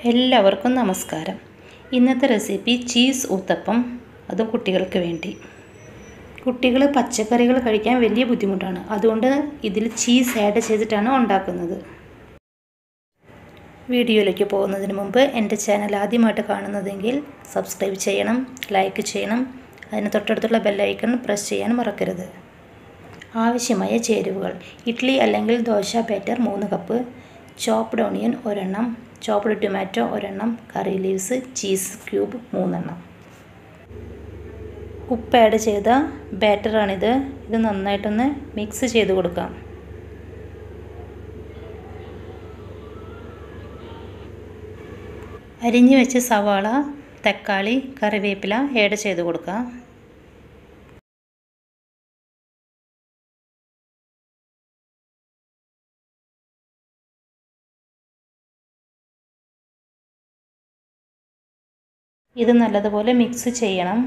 എല്ലാവർക്കും നമസ്കാരം ഇന്നത്തെ റെസിപ്പി ചീസ് ഊത്തപ്പം അതും കുട്ടികൾക്ക് വേണ്ടി കുട്ടികൾ പച്ചക്കറികൾ കഴിക്കാൻ വലിയ ബുദ്ധിമുട്ടാണ് അതുകൊണ്ട് ഇതിൽ ചീസ് ആഡ് ചെയ്തിട്ടാണ് ഉണ്ടാക്കുന്നത് വീഡിയോയിലേക്ക് പോകുന്നതിന് മുമ്പ് എൻ്റെ ചാനൽ ആദ്യമായിട്ട് കാണുന്നതെങ്കിൽ സബ്സ്ക്രൈബ് ചെയ്യണം ലൈക്ക് ചെയ്യണം അതിന് തൊട്ടടുത്തുള്ള ബെല്ലൈക്കൺ പ്രസ് ചെയ്യാൻ മറക്കരുത് ആവശ്യമായ ചേരുവകൾ ഇഡ്ഡലി അല്ലെങ്കിൽ ദോശ ബാറ്റർ മൂന്ന് കപ്പ് ചോപ്ഡ് ഓണിയൻ ഒരെണ്ണം ചോപ്ഡ് ടൊമാറ്റോ ഒരെണ്ണം കറി ലീവ്സ് ചീസ് ക്യൂബ് മൂന്നെണ്ണം ഉപ്പ് ആഡ് ചെയ്ത ബാറ്ററാണിത് ഇത് നന്നായിട്ടൊന്ന് മിക്സ് ചെയ്ത് കൊടുക്കാം അരിഞ്ഞു വെച്ച സവാള തക്കാളി കറിവേപ്പില ആഡ് ചെയ്ത് കൊടുക്കാം ഇത് നല്ലതുപോലെ മിക്സ് ചെയ്യണം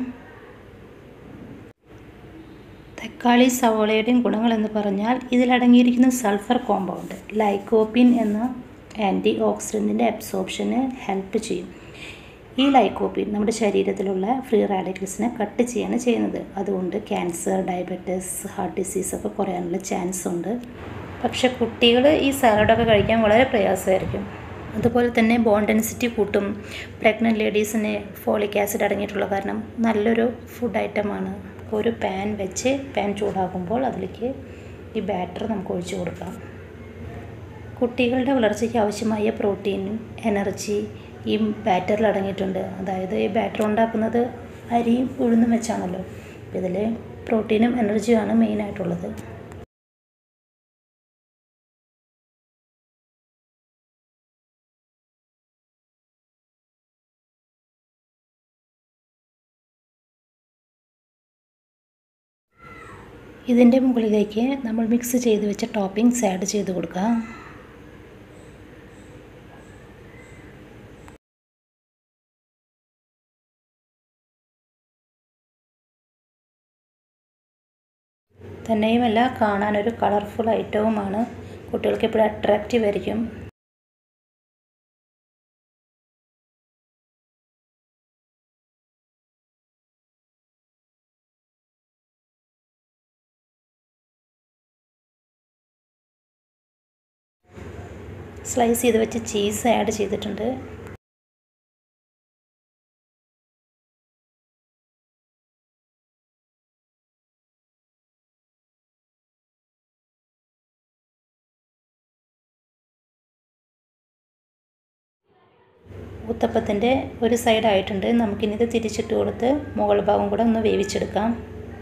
തക്കാളി സവോളയുടെയും ഗുണങ്ങളെന്ന് പറഞ്ഞാൽ ഇതിലടങ്ങിയിരിക്കുന്ന സൾഫർ കോമ്പൗണ്ട് ലൈക്കോപ്പിൻ എന്ന ആൻറ്റി ഓക്സിഡൻറ്റിൻ്റെ അബ്സോർപ്ഷന് ഹെൽപ്പ് ചെയ്യും ഈ ലൈക്കോപ്പിൻ നമ്മുടെ ശരീരത്തിലുള്ള ഫ്രീ റാഡിക്കൽസിനെ കട്ട് ചെയ്യാണ് ചെയ്യുന്നത് അതുകൊണ്ട് ക്യാൻസർ ഡയബറ്റിസ് ഹാർട്ട് ഡിസീസ് ഒക്കെ കുറയാനുള്ള ചാൻസ് ഉണ്ട് പക്ഷെ കുട്ടികൾ ഈ സാലഡൊക്കെ കഴിക്കാൻ വളരെ പ്രയാസമായിരിക്കും അതുപോലെ തന്നെ ബോൺ ഡെൻസിറ്റി കൂട്ടും പ്രഗ്നൻറ്റ് ലേഡീസിന് ഫോളിക് ആസിഡ് അടങ്ങിയിട്ടുള്ള കാരണം നല്ലൊരു ഫുഡ് ഐറ്റമാണ് ഒരു പാൻ വെച്ച് പാൻ ചൂടാക്കുമ്പോൾ അതിലേക്ക് ഈ ബാറ്റർ നമുക്ക് ഒഴിച്ചു കൊടുക്കാം കുട്ടികളുടെ വളർച്ചയ്ക്ക് ആവശ്യമായ പ്രോട്ടീനും എനർജി ഈ ബാറ്ററിൽ അടങ്ങിയിട്ടുണ്ട് അതായത് ഈ ബാറ്റർ ഉണ്ടാക്കുന്നത് അരിയും ഉഴുന്നും വെച്ചാണല്ലോ ഇതിൽ പ്രോട്ടീനും എനർജിയുമാണ് മെയിനായിട്ടുള്ളത് ഇതിൻ്റെ മുകളിലേക്ക് നമ്മൾ മിക്സ് ചെയ്ത് വെച്ച ടോപ്പിംഗ്സ് ആഡ് ചെയ്ത് കൊടുക്കാം തന്നെയുമല്ല കാണാനൊരു കളർഫുൾ ഐറ്റവുമാണ് കുട്ടികൾക്ക് എപ്പോഴും അട്രാക്റ്റീവ് ആയിരിക്കും സ്ലൈസ് ചെയ്ത് വെച്ച് ചീസ് ആഡ് ചെയ്തിട്ടുണ്ട് ഊത്തപ്പത്തിൻ്റെ ഒരു സൈഡായിട്ടുണ്ട് നമുക്കിനി ഇത് തിരിച്ചിട്ട് കൊടുത്ത് മുകൾ ഭാഗം കൂടെ ഒന്ന് വേവിച്ചെടുക്കാം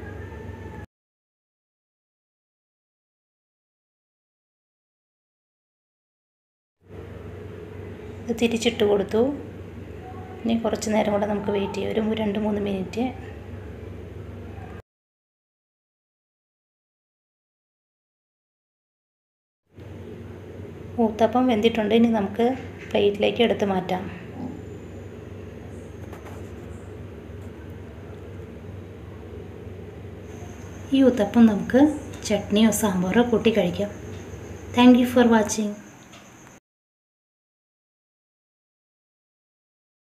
ഇത് തിരിച്ചിട്ട് കൊടുത്തു ഇനി കുറച്ച് നേരം കൂടെ നമുക്ക് വെയിറ്റ് ചെയ്യാം ഒരു രണ്ട് മൂന്ന് മിനിറ്റ് ഊത്തപ്പം വെന്തിട്ടുണ്ട് ഇനി നമുക്ക് പ്ലേറ്റിലേക്ക് എടുത്ത് മാറ്റാം ഈ ഊത്തപ്പം നമുക്ക് ചട്നിയോ സാമ്പാറോ കൂട്ടി കഴിക്കാം താങ്ക് യു ഫോർ വാച്ചിങ്